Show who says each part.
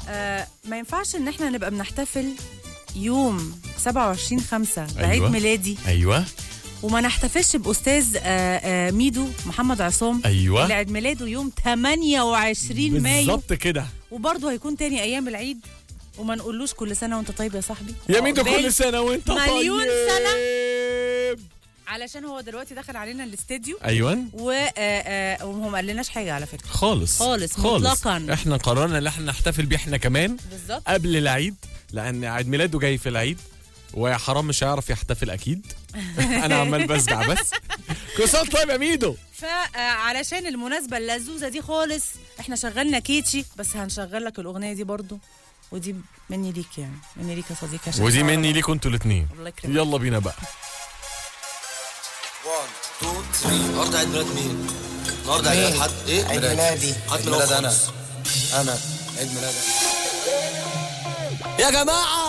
Speaker 1: آه ما ينفعش ان احنا نبقى بنحتفل يوم 27 5 بعيد
Speaker 2: أيوة.
Speaker 1: ميلادي
Speaker 2: ايوه
Speaker 1: وما نحتفلش باستاذ آه آه ميدو محمد عصام
Speaker 2: ايوه
Speaker 1: اللي عيد ميلاده يوم 28 مايو
Speaker 2: بالظبط كده
Speaker 1: وبرضه هيكون تاني ايام العيد وما نقولوش كل سنه وانت طيب يا صاحبي
Speaker 2: يا ميدو
Speaker 1: عقبال-
Speaker 2: كل سنه وانت
Speaker 1: مليون
Speaker 2: طيب.
Speaker 1: سنة. علشان هو دلوقتي دخل علينا الاستديو
Speaker 2: ايوه
Speaker 1: و آه، آه، وهو ما قالناش حاجه على فكره
Speaker 2: خالص
Speaker 1: خالص،
Speaker 2: خالص
Speaker 1: مطلقاً.
Speaker 2: احنا قررنا ان احنا نحتفل بيه احنا كمان
Speaker 1: بالظبط
Speaker 2: قبل العيد لان عيد ميلاده جاي في العيد وحرام مش هيعرف يحتفل اكيد انا عمال بسجع بس كل سنه وأنت طيب يا ميدو
Speaker 1: فعلشان المناسبه اللذوذه دي خالص احنا شغلنا كيتشي بس هنشغل لك الاغنيه دي برضو ودي مني ليك يعني مني ليك يا صديقي عشان
Speaker 2: ودي
Speaker 1: تعرف.
Speaker 2: مني ليكوا انتوا الاثنين
Speaker 1: الله يكرمك
Speaker 2: يلا بينا بقى
Speaker 3: 1 2 3 النهارده عيد ميلاد مين؟ النهارده عيد ميلاد حد ايه؟
Speaker 4: عيد ميلادي.
Speaker 3: عيد ميلاد انا انا عيد ميلاد انا يا جماعه